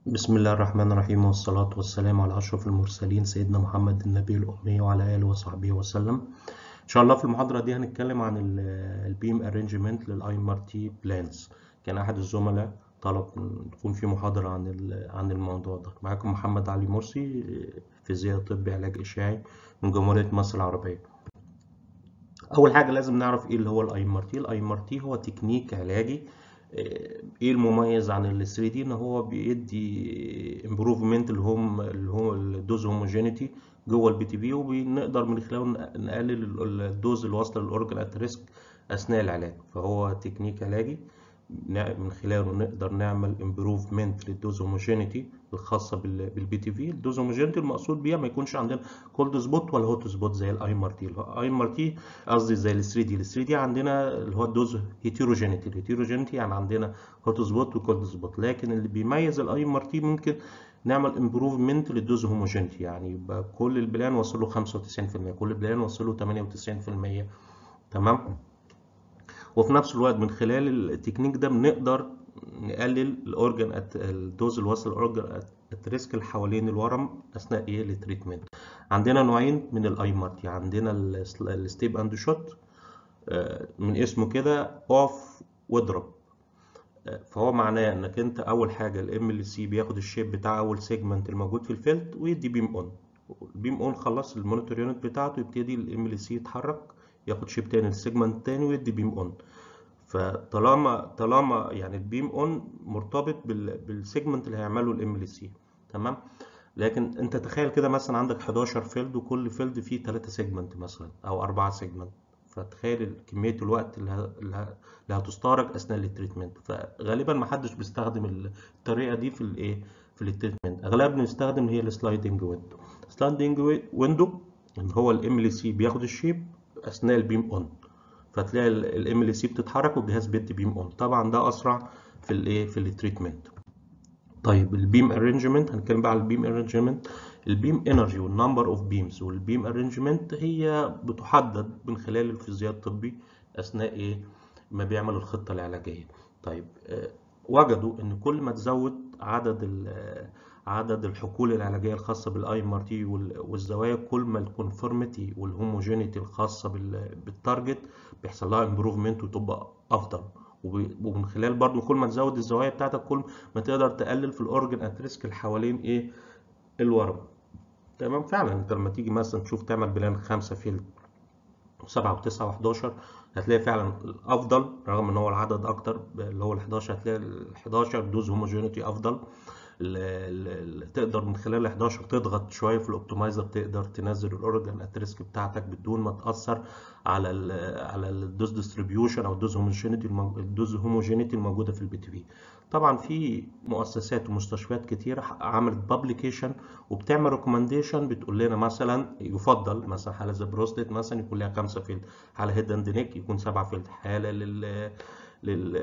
بسم الله الرحمن الرحيم والصلاة والسلام على أشرف المرسلين سيدنا محمد النبي الأمي وعلى آله وصحبه وسلم إن شاء الله في المحاضرة دي هنتكلم عن البيم أرينجمنت للآي ام ار تي بلانز كان أحد الزملاء طلب تكون في محاضرة عن عن الموضوع ده معاكم محمد علي مرسي فيزياء طبي علاج إشعاعي من جمهورية مصر العربية أول حاجة لازم نعرف إيه اللي هو الآي ام ار تي الآي ام ار تي هو تكنيك علاجي ايه المميز عن ال 3 دي ان هو بيدي امبروفمنت اللي هم اللي هو الدوز هوموجينيتي جوه البي تي بي وبنقدر من خلاله نقلل الدوز اللي واصله للاورجن ات ريسك اثناء العلاج فهو تكنيك علاجي من خلاله نقدر نعمل امبروفمنت للدوز هوموجينيتي الخاصه بالبي تي في الدوز هوموجينيتي المقصود بيها ما يكونش عندنا كولد سبوت ولا هوت سبوت زي الاي ام ار تي الاي ام ار تي قصدي زي ال 3 دي ال 3 دي عندنا اللي هو الدوز هيتيروجينيتي الهيتيروجينيتي يعني عندنا هوت سبوت وكولد سبوت لكن اللي بيميز الاي ام ار تي ممكن نعمل امبروفمنت للدوز هوموجينيتي يعني يبقى كل البلان وصل له 95% كل البلان وصل له 98% تمام وفي نفس الوقت من خلال التكنيك ده بنقدر نقلل الاورجن الدوز اللي وصل الاورجن ات ريسك اللي حوالين الورم اثناء ايه التريتمنت عندنا نوعين من الاي مارتي عندنا الستيب اند شوت من اسمه كده اوف واضرب فهو معناه انك انت اول حاجه الام ال سي بياخد الشيب بتاع اول سيجمنت الموجود في الفيلد ويدي بيم اون البيم اون خلص المونيتور يونت بتاعته يبتدي الام ال سي يتحرك ياخد شيب تاني السيجمنت التاني ويدي بيم اون فطالما طالما يعني البيم اون مرتبط بالسيجمنت اللي هيعمله الام ال سي تمام لكن انت تخيل كده مثلا عندك 11 فيلد وكل فيلد فيه 3 سيجمنت مثلا او 4 سيجمنت فتخيل كميه الوقت اللي, اللي هتستهلك اثناء التريتمنت فغالبا ما حدش بيستخدم الطريقه دي في الايه في التريتمنت اغلبنا بنستخدم هي السلايدنج ويندو سلايدنج ويندو اللي هو الام ال سي بياخد الشيب اثناء البيم اون فتلاقي الام ال سي بتتحرك والجهاز بيدي بيم اون طبعا ده اسرع في الايه في التريتمنت طيب البيم ارينجمنت هنتكلم بقى على البيم ارينجمنت البيم انرجي والنمبر اوف بيمز والبيم ارينجمنت هي بتحدد من خلال الفيزياء الطبي اثناء ايه ما بيعمل الخطه العلاجيه طيب آه وجدوا ان كل ما تزود عدد عدد الحقول العلاجيه الخاصه بالاي ام ار تي والزوايا كل ما الكونفورميتي والهوموجينيتي الخاصه بالتارجت بيحصل لها امبروفمنت وتبقى افضل ومن خلال برضو كل ما تزود الزوايا بتاعتك كل ما تقدر تقلل في الاورجن ات ريسك اللي حوالين ايه الورم تمام فعلا انت لما تيجي مثلا تشوف تعمل بلان خمسة فيلد وسبعة وتسعة وحداشر هتلاقي فعلا الافضل رغم ان هو العدد اكتر اللي هو ال 11 هتلاقي ال 11 دوز هوموجينيتي افضل تقدر من خلال ال 11 تضغط شويه في الاوبتمايزر تقدر تنزل الاورجن ات ريسك بتاعتك بدون ما تاثر على ال على الدوز ديستريبيوشن او الدوز هوموجينيتي الدوز هوموجينيتي الموجوده في البي تي في طبعا في مؤسسات ومستشفيات كتيره عملت بابليكيشن وبتعمل ريكومنديشن بتقول لنا مثلا يفضل مثلا حاله زي بروستيت مثلا يكون لها 5 فيلد حاله هيد اند نيك يكون 7 فيلد حاله لل لل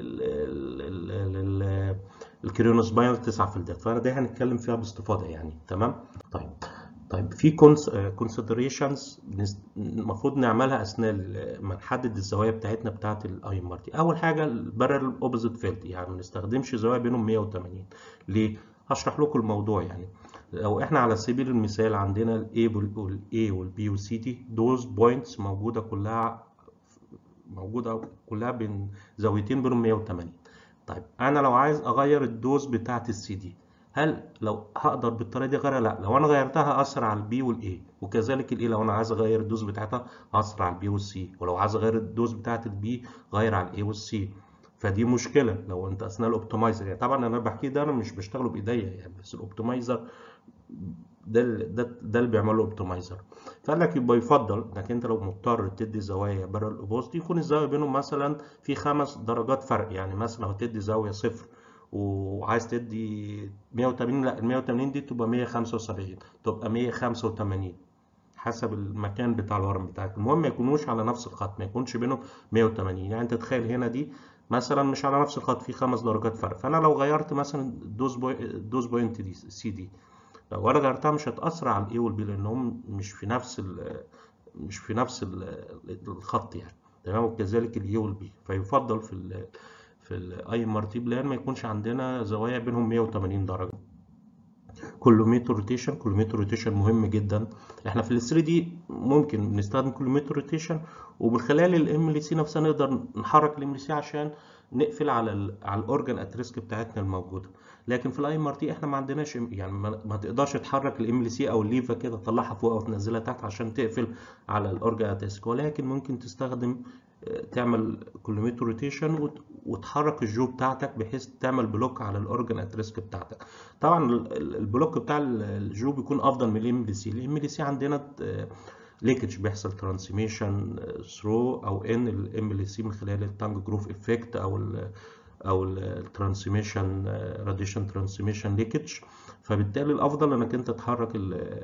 لل لل الكريونوس بايل تسع فيلدات فانا دي هنتكلم فيها باستفاضه يعني تمام طيب طيب في كونسيدريشنز المفروض نعملها اثناء ما نحدد الزوايا بتاعتنا بتاعه الاي ام ار تي اول حاجه البارل اوبوزيت فيلد يعني ما نستخدمش زوايا بينهم 180 ليه هشرح لكم الموضوع يعني لو احنا على سبيل المثال عندنا الاي والاي والبي والسي دي دوز بوينتس موجوده كلها موجوده كلها بين زاويتين بينهم 180 طيب انا لو عايز اغير الدوز بتاعه السي دي هل لو هقدر بالطريقه دي اغيرها لا لو انا غيرتها اثر على البي والاي وكذلك الاي لو انا عايز اغير الدوز بتاعتها هاثر على البي والسي ولو عايز اغير الدوز بتاعه البي غير على الاي والسي فدي مشكله لو انت اثناء الاوبتمايزر يعني طبعا انا بحكي ده انا مش بشتغله بايديا يعني بس الاوبتمايزر ده ده ده اللي بيعمله الاوبتمايزر فقال لك يبقى يفضل انك انت لو مضطر تدي زوايا بارل اوبوزيت يكون الزاويه بينهم مثلا في خمس درجات فرق يعني مثلا لو تدي زاويه صفر وعايز تدي 180 لا ال 180 دي تبقى 175 تبقى 185 حسب المكان بتاع الورم بتاعك المهم ما يكونوش على نفس الخط ما يكونش بينهم 180 يعني انت تخيل هنا دي مثلا مش على نفس الخط في خمس درجات فرق فانا لو غيرت مثلا الدوز بوي الدوز بوينت دي سي دي لو انا غيرتها مش هتاثر على الاي والبي لانهم مش في نفس ال مش في نفس ال الخط يعني تمام وكذلك الاي والبي فيفضل في في الاي ام ار تي بلان ما يكونش عندنا زوايا بينهم 180 درجه كولوميتر روتيشن كولوميتر روتيشن مهم جدا احنا في ال 3 دي ممكن بنستخدم كولوميتر روتيشن ومن خلال الام ال سي نفسها نقدر نحرك الام ال سي عشان نقفل على ال على الاورجن ات ريسك بتاعتنا الموجوده لكن في الاي ام ار تي احنا ما عندناش يعني ما, ما تقدرش تحرك الام ال سي او الليفا كده تطلعها فوق او تنزلها تحت عشان تقفل على الاورجن ات ريسك ولكن ممكن تستخدم تعمل كولوميتر روتيشن وتحرك الجو بتاعتك بحيث تعمل بلوك على الاورجن ات ريسك بتاعتك طبعا البلوك بتاع الجو بيكون افضل من الام بي سي الام بي سي عندنا ليكج بيحصل ترانسميشن ثرو او ان الام ال سي من خلال التانج جروف افكت او ال او الترانسميشن راديشن ترانسميشن ليكج فبالتالي الافضل انك انت تحرك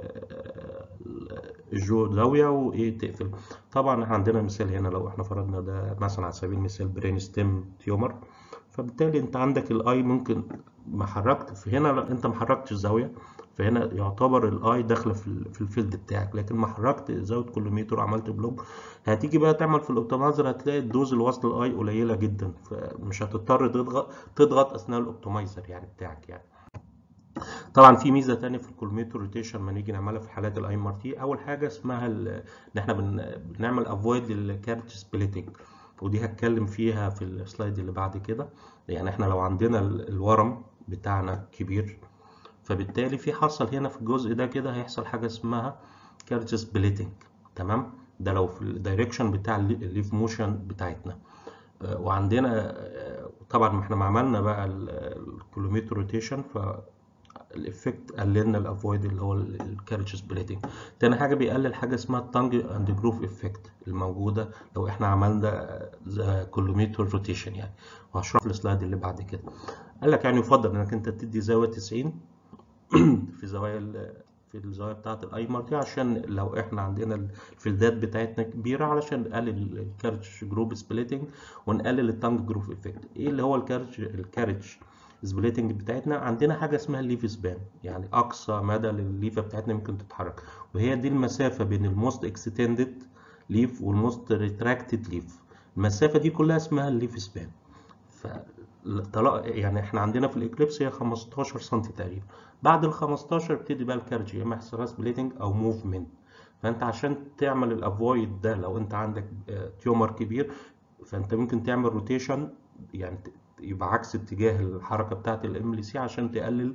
الجو زاويه وايه تقفل طبعا احنا عندنا مثال هنا لو احنا فرضنا ده مثلا على سبيل المثال برين ستيم تيومر فبالتالي انت عندك الاي ممكن ما حركت في هنا انت ما حركتش الزاويه فهنا يعتبر الاي داخله في في الفيلد بتاعك لكن ما حركت زاويه كولوميتر وعملت بلوك هتيجي بقى تعمل في الاوبتمايزر هتلاقي الدوز الوصل الاي قليله جدا فمش هتضطر تضغط تضغط اثناء الاوبتمايزر يعني بتاعك يعني طبعا في ميزه ثانيه في الكولوميتر روتيشن لما نيجي نعملها في حالات الاي ام ار تي اول حاجه اسمها ان احنا بنعمل افويد للكارت سبليتنج ودي هتكلم فيها في السلايد اللي بعد كده يعني احنا لو عندنا الورم بتاعنا كبير فبالتالي في حصل هنا في الجزء ده كده هيحصل حاجه اسمها كارت سبليتنج تمام ده لو في الدايركشن بتاع الليف موشن بتاعتنا وعندنا طبعا احنا ما عملنا بقى الكولوميتر روتيشن ف الافكت قللنا الافويد اللي هو الكارج سبليتنج تاني حاجه بيقلل حاجه اسمها التانج اند جروف افكت الموجوده لو احنا عملنا كولوميتر روتيشن يعني وهشرح في السلايد اللي بعد كده قال لك يعني يفضل انك انت تدي زاويه 90 في زوايا في الزاويه بتاعه الايمر دي عشان لو احنا عندنا الفيلدات بتاعتنا كبيره علشان نقلل الكارج جروب سبليتنج ونقلل التانج جروف افكت ايه اللي هو الكارج الكارج سبليتنج بتاعتنا عندنا حاجه اسمها الليف سبان يعني اقصى مدى للليفه بتاعتنا ممكن تتحرك وهي دي المسافه بين الموست اكستندد ليف والموست ريتراكتد ليف المسافه دي كلها اسمها الليف سبان ف يعني احنا عندنا في الاكليبس هي 15 سم تقريبا بعد ال 15 بتدي بقى الكارج يا اما يحصل سبليتنج او موفمنت فانت عشان تعمل الافويد ده لو انت عندك تيومر كبير فانت ممكن تعمل روتيشن يعني يبقى عكس اتجاه الحركه بتاعه الام ال سي عشان تقلل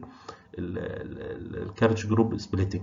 الكارج جروب سبليتنج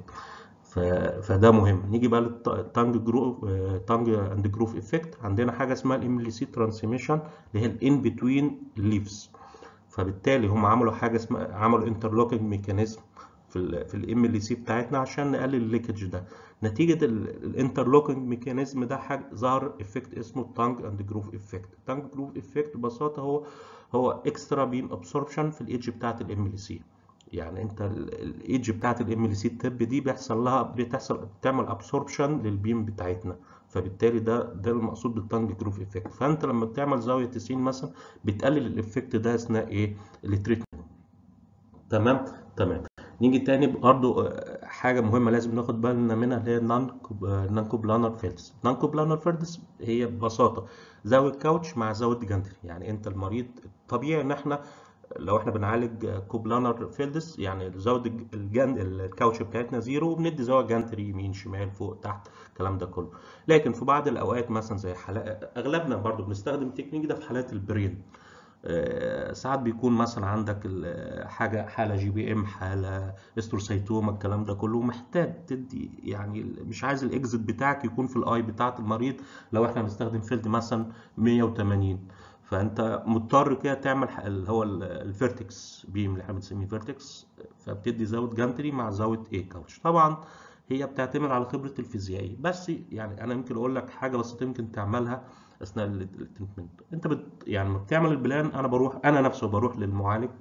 فده مهم نيجي بقى للتانج جروف تانج اند جروف افكت عندنا حاجه اسمها الام ال سي ترانسميشن اللي هي الان بتوين ليفز فبالتالي هم عملوا حاجه اسمها عملوا انترلوكينج ميكانيزم في ال في الام ال سي بتاعتنا عشان نقلل الليكج ده نتيجه الانترلوكينج ميكانيزم ده حاجه ظهر افكت اسمه التانج اند جروف افكت التانج جروف افكت ببساطه هو هو اكسترا بيم ابسوربشن في الايدج بتاعت الام ال سي يعني انت الايدج بتاعت الام ال سي التب دي بيحصل لها بتحصل بتعمل ابسوربشن للبيم بتاعتنا فبالتالي ده ده المقصود بالتانج جروف افكت فانت لما بتعمل زاويه 90 مثلا بتقلل الافكت ده اثناء ايه التريتمنت تمام تمام نيجي تاني برضو حاجة مهمة لازم ناخد بالنا منها اللي هي النون كوبلانر فيلدز النون كوبلانر فيلدز هي ببساطة زاوية كاوتش مع زاوية جانتري يعني انت المريض طبيعي ان احنا لو احنا بنعالج كوبلانر فيلدز يعني زاوية الجان الكاوتش بتاعتنا زيرو وبندي زاوية جانتري يمين شمال فوق تحت الكلام ده كله لكن في بعض الاوقات مثلا زي حالات اغلبنا برضو بنستخدم التكنيك ده في حالات البرين ساعات بيكون مثلا عندك حاجه حاله جي بي ام حاله استروسايتوما الكلام ده كله محتاج تدي يعني مش عايز الاكزit بتاعك يكون في الاي بتاعه المريض لو احنا بنستخدم فيلد مثلا 180 فانت مضطر كده تعمل اللي هو الفيرتكس بيم اللي احنا بنسميه فيرتكس فبتدي زاويه جانتري مع زاويه ايه كاوتش طبعا هي بتعتمد على خبره الفيزيائي بس يعني انا يمكن اقول لك حاجه بسيطه يمكن تعملها اثناء التريتمنت انت بت يعني لما بتعمل البلان انا بروح انا نفسه بروح للمعالج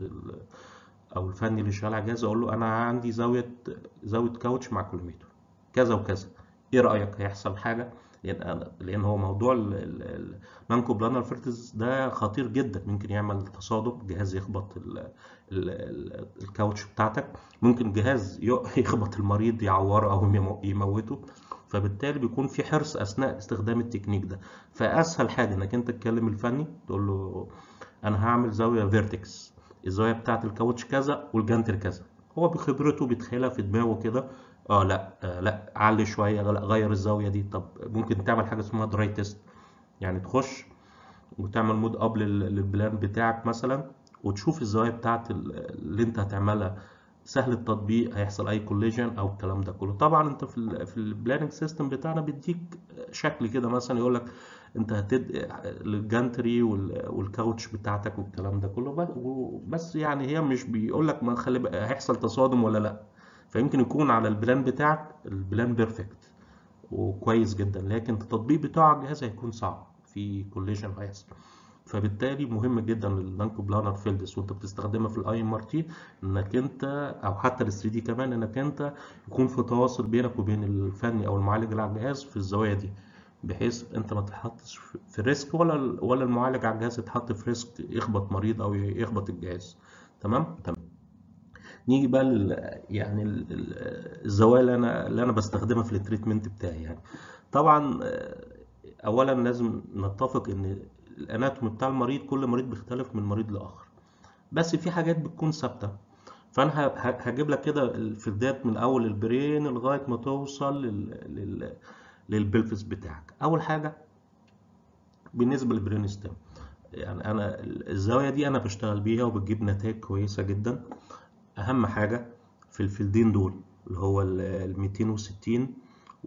او الفني اللي شغال على الجهاز اقول له انا عندي زاويه زاويه كاوتش مع كيلومتر كذا وكذا ايه رايك هيحصل حاجه لان لان هو موضوع المانكو بلانر فيرتز ده خطير جدا ممكن يعمل تصادم جهاز يخبط ال ال ال الكاوتش بتاعتك ممكن جهاز يخبط المريض يعوره او يموته فبالتالي بيكون في حرص اثناء استخدام التكنيك ده فاسهل حاجه انك انت تكلم الفني تقول له انا هعمل زاويه فيرتكس الزاويه بتاعت الكاوتش كذا والجانتر كذا هو بخبرته بيتخيلها في دماغه كده اه لا آه لا علي شويه لا غير الزاويه دي طب ممكن تعمل حاجه اسمها دراي تيست يعني تخش وتعمل مود اب للبلان بتاعك مثلا وتشوف الزوايا بتاعت اللي انت هتعملها سهل التطبيق هيحصل اي كوليجن او الكلام ده كله طبعا انت في ال في البلاننج سيستم بتاعنا بيديك شكل كده مثلا يقول لك انت هتد الجانتري والكاوتش بتاعتك والكلام ده كله بس يعني هي مش بيقول لك ما خلي هيحصل تصادم ولا لا فيمكن يكون على البلان بتاعك البلان بيرفكت وكويس جدا لكن التطبيق بتاعه على الجهاز هيكون صعب في كوليجن هيحصل فبالتالي مهم جدا للبانكو بلانر فيلدس وانت بتستخدمها في الاي ام ار تي انك انت او حتى ال 3 دي كمان انك انت يكون في تواصل بينك وبين الفني او المعالج اللي على الجهاز في الزوايا دي بحيث انت ما تتحطش في ريسك ولا ولا المعالج على الجهاز يتحط في ريسك يخبط مريض او يخبط الجهاز تمام تمام نيجي بقى لل يعني الزوايا اللي انا اللي انا بستخدمها في التريتمنت بتاعي يعني طبعا اولا لازم نتفق ان الاناتومي بتاع المريض كل مريض بيختلف من مريض لاخر بس في حاجات بتكون ثابته فانا هجيب لك كده الفردات من اول البرين لغايه ما توصل لل... لل... للبلفس بتاعك اول حاجه بالنسبه للبرين ستيم يعني انا الزاويه دي انا بشتغل بيها وبتجيب نتائج كويسه جدا اهم حاجه في الفيلدين دول اللي هو ال 260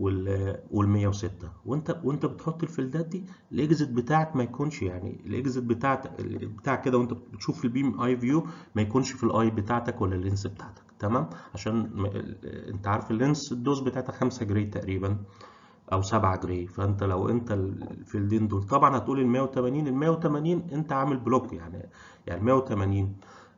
وال 106 وانت وانت بتحط الفيلدات دي الاكزit بتاعك ما يكونش يعني الاكزit بتاعك بتاعك كده وانت بتشوف البيم اي فيو ما يكونش في الاي بتاعتك ولا اللينس بتاعتك تمام عشان انت عارف اللينس الدوز بتاعتها 5 جري تقريبا او 7 جري فانت لو انت الفيلدين دول طبعا هتقول ال 180 ال 180 انت عامل بلوك يعني يعني 180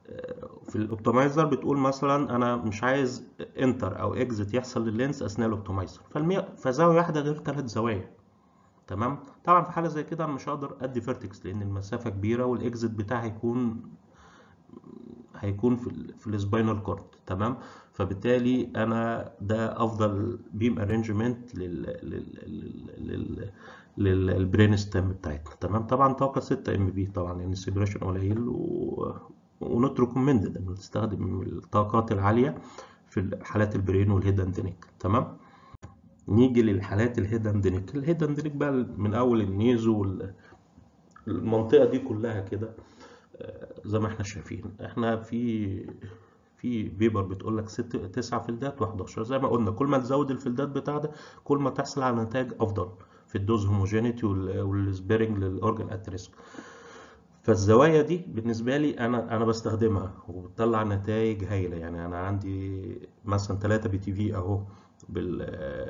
في الاوبتمايزر بتقول مثلا انا مش عايز انتر او اكزit يحصل لللينس اثناء الاوبتمايزر فالمية فزاويه واحده غير ثلاث زوايا تمام طبعا في حاله زي كده انا مش هقدر ادي فيرتكس لان المسافه كبيره والاكزit بتاعي هيكون هيكون في ال في السباينال كورد تمام فبالتالي انا ده افضل بيم ارينجمنت لل لل لل للبرين ستيم بتاعتنا تمام طبعا طاقه 6 ام بي طبعا لان السيبريشن قليل و ونوت ريكومندد انك تستخدم الطاقات العاليه في حالات البرين والهيد اند نيك تمام نيجي للحالات الهيد اند نيك الهيد اند نيك بقى من اول النيزو المنطقه دي كلها كده زي ما احنا شايفين احنا في في بيبر بتقول لك ست تسع فلدات و11 زي ما قلنا كل ما تزود الفلدات بتاعتك كل ما تحصل على نتائج افضل في الدوز هوموجينيتي والسبيرنج للاورجن ات ريسك فالزوايا دي بالنسبه لي انا انا بستخدمها وبتطلع نتائج هايله يعني انا عندي مثلا 3 بي تي في اهو بال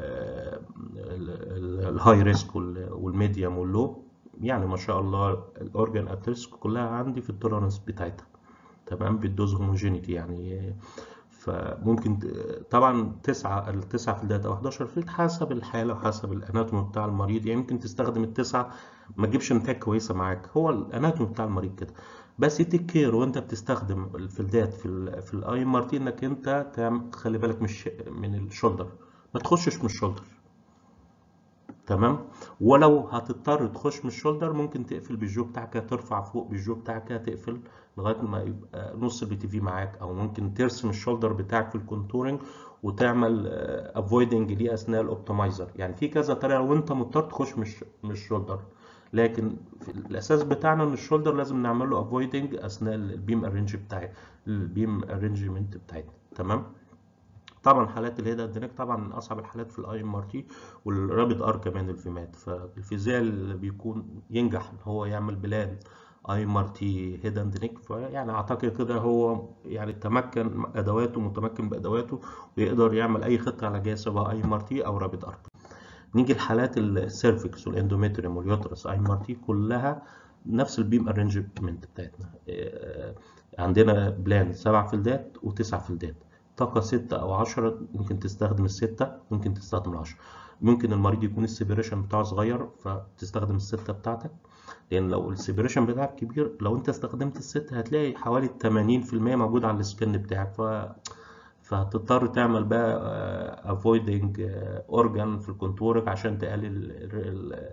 الهاي ريسك والميديوم واللو يعني ما شاء الله الاورجن ات ريسك كلها عندي في التولرنس بتاعتها تمام بالدوز هوموجينيتي يعني فممكن طبعا تسعة التسعة في الداتا او 11 فيلد حسب الحالة وحسب الاناتومي بتاع المريض يعني ممكن تستخدم التسعة ما تجيبش نتائج كويسة معاك هو الاناتومي بتاع المريض كده بس تيك كير وانت بتستخدم الفيلدات في ال في الاي ام ار تي انك انت تخلي بالك من من الشولدر ما تخشش من الشولدر تمام ولو هتضطر تخش من الشولدر ممكن تقفل بالجو بتاعك ترفع فوق بالجو بتاعك تقفل لغايه ما يبقى نص البي تي في معاك او ممكن ترسم الشولدر بتاعك في الكونتورنج وتعمل افويدنج ليه اثناء الاوبتمايزر يعني في كذا طريقه وانت مضطر تخش مش مش الشولدر لكن في الاساس بتاعنا ان الشولدر لازم نعمل له افويدنج اثناء البيم ارينج بتاعي البيم ارينجمنت بتاعتنا تمام طبعا حالات الهيد اند نيك طبعا من اصعب الحالات في الاي ام ار تي والرابط ار كمان الفيمات فالفيزياء اللي بيكون ينجح ان هو يعمل بلان اي ام ار تي هيد اند نيك فيعني اعتقد كده هو يعني تمكن ادواته متمكن بادواته ويقدر يعمل اي خطه على جهاز سواء اي ام ار تي او رابط ار نيجي لحالات السيرفكس والاندوميتريوم واليوترس اي ام ار تي كلها نفس البيم ارينجمنت بتاعتنا عندنا بلان سبع فلدات وتسع فلدات طاقة ستة أو عشرة ممكن تستخدم الستة ممكن تستخدم العشرة ممكن المريض يكون السيبريشن بتاعه صغير فتستخدم الستة بتاعتك لأن لو السيبريشن بتاعك كبير لو أنت استخدمت الستة هتلاقي حوالي 80% موجود على السكن بتاعك ف فهتضطر تعمل بقى افويدنج اورجان في الكونتورك عشان تقلل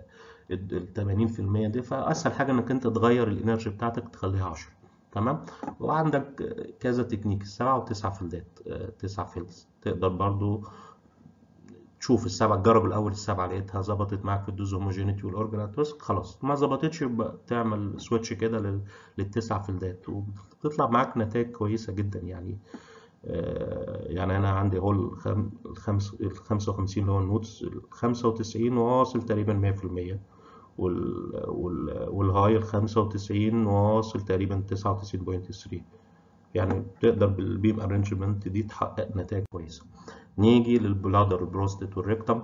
ال 80% دي فاسهل حاجه انك انت تغير الانرجي بتاعتك تخليها 10 تمام وعندك كذا تكنيك السبعه وتسع فلدات تسع فيلدز تقدر برضو تشوف السبعه تجرب الاول السبعه لقيتها ظبطت معاك في الدوز هوموجينيتي والاورجن خلاص ما ظبطتش يبقى تعمل سويتش كده للتسع فلدات وبتطلع معاك نتائج كويسه جدا يعني يعني انا عندي هو الخمس ال 55 اللي هو النوتس ال 95 واصل تقريبا 100% وال وال والهاي ال 95 واصل تقريبا 99.3 يعني تقدر بالبيم ارينجمنت دي تحقق نتائج كويسه نيجي للبلادر البروستات والريكتم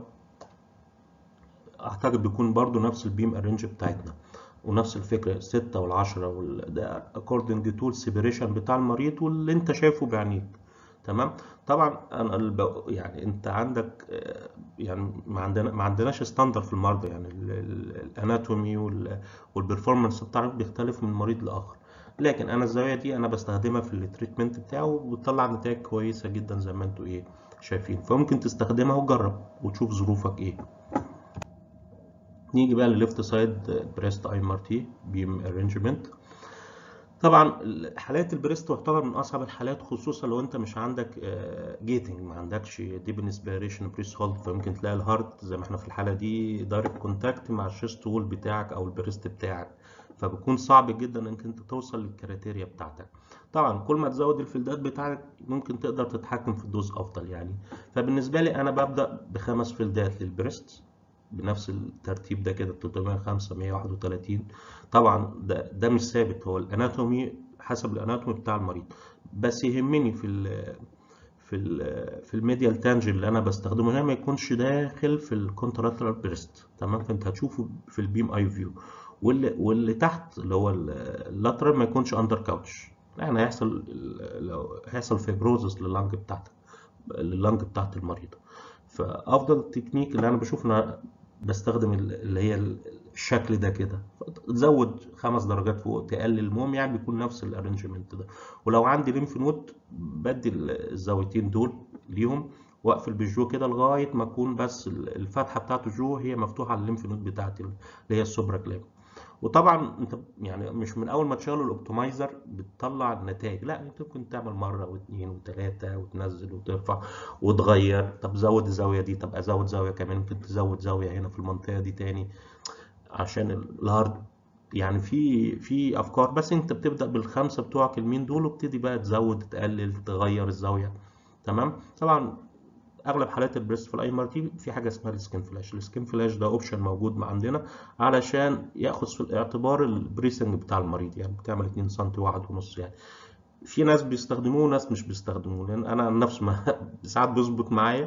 اعتقد بيكون برضو نفس البيم ارينج بتاعتنا ونفس الفكره 6 والعشرة وال ده according to السيبريشن بتاع المريض واللي انت شايفه بعينيك تمام طبعا انا الب... يعني انت عندك يعني ما عندنا ما عندناش ستاندر في المرضى يعني الاناتومي والبرفورمانس بتاعك بيختلف من مريض لاخر لكن انا الزاويه دي انا بستخدمها في التريتمنت بتاعه وبتطلع نتائج كويسه جدا زي ما انتوا ايه شايفين فممكن تستخدمها وتجرب وتشوف ظروفك ايه نيجي بقى للليفت سايد بريست اي ام ار تي بيم ارينجمنت طبعا حالات البريست تعتبر من اصعب الحالات خصوصا لو انت مش عندك جيتنج ما عندكش ديب انسبيريشن بريس هولد فممكن تلاقي الهارت زي ما احنا في الحاله دي دايركت كونتاكت مع الشيست وول بتاعك او البريست بتاعك فبيكون صعب جدا انك انت توصل للكريتيريا بتاعتك طبعا كل ما تزود الفلدات بتاعك ممكن تقدر تتحكم في الدوز افضل يعني فبالنسبه لي انا ببدا بخمس فلدات للبريست بنفس الترتيب ده كده 305 131 طبعا ده ده مش ثابت هو الاناتومي حسب الاناتومي بتاع المريض بس يهمني في ال في ال في الميديال تانج اللي انا بستخدمه هنا ما يكونش داخل في الكونتراترال بريست تمام فانت هتشوفه في البيم اي فيو واللي واللي تحت اللي هو اللاترال ما يكونش اندر كاوتش يعني هيحصل لو هيحصل فيبروزس لللنج بتاعتك لللنج بتاعت المريض فافضل تكنيك اللي انا بشوف انا بستخدم اللي هي الشكل ده كده تزود خمس درجات فوق تقلل المهم يعني بيكون نفس الارنجمنت ده ولو عندي ليمف نود بدي الزاويتين دول ليهم واقفل بالجو كده لغايه ما اكون بس الفتحه بتاعت الجو هي مفتوحه على الليمف نود بتاعتي اللي هي السوبرا كلاب وطبعا انت يعني مش من اول ما تشغل الاوبتمايزر بتطلع النتائج لا انت ممكن تعمل مره واثنين وثلاثه وتنزل وترفع وتغير طب زود الزاويه دي طب ازود زاويه كمان ممكن تزود زاويه هنا في المنطقه دي تاني عشان الهارد يعني في في افكار بس انت بتبدا بالخمسه بتوعك المين دول وبتدي بقى تزود تقلل تغير الزاويه تمام طبعا اغلب حالات البريست في الاي ام ار تي في حاجه اسمها السكين فلاش السكين فلاش ده اوبشن موجود عندنا علشان ياخذ في الاعتبار البريسنج بتاع المريض يعني بتعمل 2 سم واحد ونص يعني في ناس بيستخدموه وناس مش بيستخدموه لان انا عن نفسي ما ساعات بيظبط معايا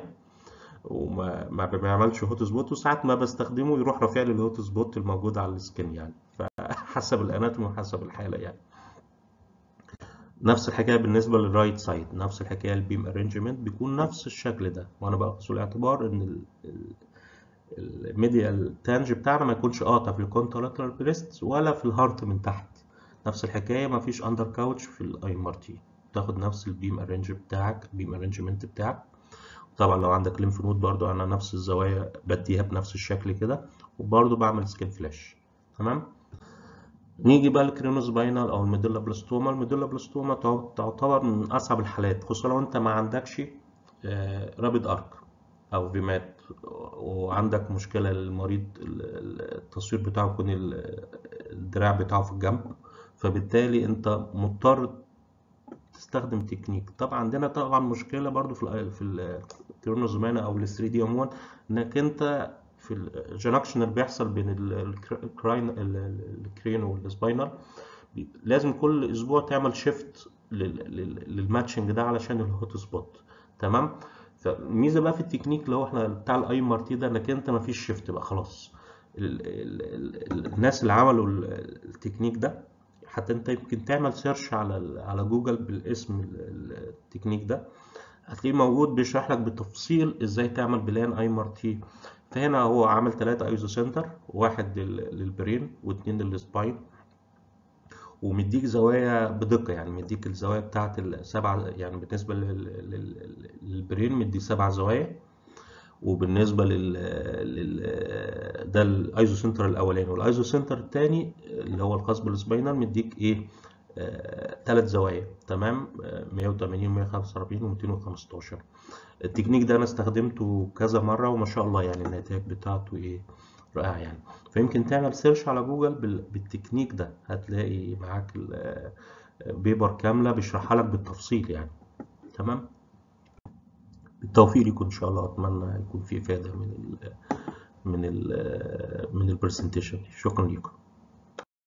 وما ما بيعملش هوت سبوت وساعات ما بستخدمه يروح رافع لي الهوت سبوت الموجود على السكين يعني فحسب الاناتومي وحسب الحاله يعني نفس الحكايه بالنسبه للرايت سايد نفس الحكايه البيم ارينجمنت بيكون نفس الشكل ده وانا باخد في الاعتبار ان الميديال تانج بتاعنا ما يكونش قاطع في الكونتراترال بريست ولا في الهارت من تحت نفس الحكايه ما فيش اندر كاوتش في الاي ام ار تي تاخد نفس البيم ارينج بتاعك البيم ارينجمنت بتاعك طبعا لو عندك ليمف نود برضو انا نفس الزوايا بديها بنفس الشكل كده وبرضو بعمل سكين فلاش تمام نيجي بقى للكرينوسباينال او الميدولا بلاستوما الميدولا بلاستوما تعتبر من اصعب الحالات خصوصا لو انت ما عندكش رابد ارك او فيمات وعندك مشكله للمريض التصوير بتاعه يكون الدراع بتاعه في الجنب فبالتالي انت مضطر تستخدم تكنيك طبعا عندنا طبعا مشكله برضو في في الكرينوسباينال او ال 3 دي عموما انك انت في الجنكشن اللي بيحصل بين الكراين الكرين والسباينال لازم كل اسبوع تعمل شيفت للماتشنج ده علشان الهوت سبوت تمام فالميزه بقى في التكنيك اللي هو احنا بتاع الاي ام ار تي ده انك انت مفيش شيفت بقى خلاص ال ال الناس اللي عملوا التكنيك ده حتى انت يمكن تعمل سيرش على على جوجل بالاسم التكنيك ده هتلاقيه موجود بيشرح لك بالتفصيل ازاي تعمل بلان اي ام ار تي فهنا هو عامل ثلاثة ايزو سنتر واحد للبرين واثنين للسباين ومديك زوايا بدقة يعني مديك الزوايا بتاعت السبعة يعني بالنسبة للبرين مدي سبع زوايا وبالنسبه لل, لل... ده الايزو سنتر الاولاني والايزو سنتر الثاني اللي هو الخاص بالسباينال مديك ايه ثلاث آه زوايا تمام آه 180 145 و215 التكنيك ده انا استخدمته كذا مره وما شاء الله يعني النتائج بتاعته ايه رائعه يعني فيمكن تعمل سيرش على جوجل بالتكنيك ده هتلاقي معاك بيبر كامله بيشرحها لك بالتفصيل يعني تمام بالتوفيق لكم ان شاء الله اتمنى يكون في افاده من ال من ال من البرزنتيشن شكرا لكم